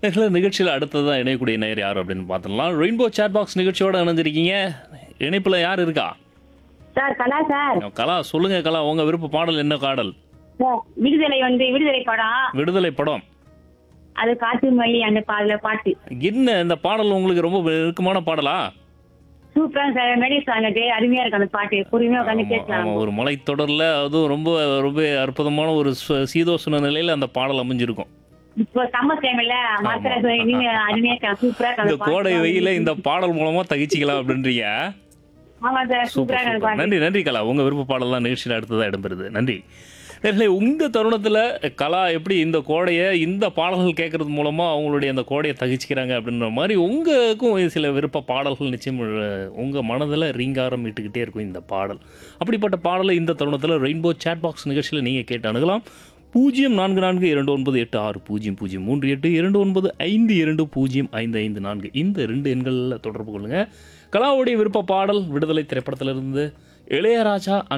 நேர்கள நிகழ்ச்சியில் அடுத்ததான் இணையக்கூடிய நேர் யார் அப்படின்னு பார்த்துடலாம் ரெயின்போ சேட் பாக்ஸ் நிகழ்ச்சியோட இணைஞ்சிருக்கீங்க இணைப்பில் யார் இருக்கா சார் கலா சார் கலா சொல்லுங்க கலா உங்க விருப்ப பாடல் என்ன பாடல் சார் விடுதலை வந்து விடுதலை படம் விடுதலை படம் அது காட்டு மொழி அந்த பாடல பாட்டு என்ன இந்த பாடல் உங்களுக்கு ரொம்ப நெருக்கமான பாடலா சூப்பரா சார் மெடி சாங் அது அருமையா இருக்கு அந்த பாட்டு பொறுமையா உட்காந்து ஆமா, கேட்கலாம் ஆமா, ஒரு மலைத்தொடர்ல அதுவும் ரொம்ப ரொம்ப அற்புதமான ஒரு சு- சீதோஷ்ண நிலையில அந்த பாடல் அமைஞ்சிருக்கும் இப்போ சம்மர் டைம்ல மாத்திரை நீங்க அருமையா இருக்கு சூப்பரா இருக்கு இந்த அந்த பாட்டு. கோடை வெயில இந்த பாடல் மூலமா தகிச்சிக்கலாம் அப்படின்றீங்க ஆமா சார் சூப்பர் சூப்பரா இருக்கு அந்த சூப்பர் பாட்டு நன்றி நன்றி கலா உங்க விருப்ப பாடல் தான் நிகழ்ச்சியில் அடுத்ததா இடம்பெறுது நன்றி நேர்களே இந்த தருணத்துல கலா எப்படி இந்த கோடையை இந்த பாடல்கள் கேட்கறது மூலமா அவங்களுடைய அந்த கோடையை தகிச்சுக்கிறாங்க அப்படின்ற மாதிரி உங்களுக்கும் சில விருப்ப பாடல்கள் நிச்சயம் அஹ், உங்க மனதில் ரீங்காரம் இட்டுக்கிட்டே இருக்கும் இந்த பாடல் அப்படிப்பட்ட பாடலை இந்த தருணத்தில் ரெயின்போ சேட் பாக்ஸ் நிகழ்ச்சியில் நீங்கள் கேட்டு அணுகலாம் பூஜ்ஜியம் நான்கு நான்கு இரண்டு ஒன்பது எட்டு ஆறு பூஜ்ஜியம் பூஜ்ஜியம் மூன்று எட்டு இரண்டு ஒன்பது ஐந்து இரண்டு பூஜ்ஜியம் ஐந்து ஐந்து நான்கு இந்த ரெண்டு எண்களில் தொடர்பு கொள்ளுங்க கலாவுடைய விருப்ப பாடல் விடுதலை திரைப்படத்திலிருந்து இளையராஜா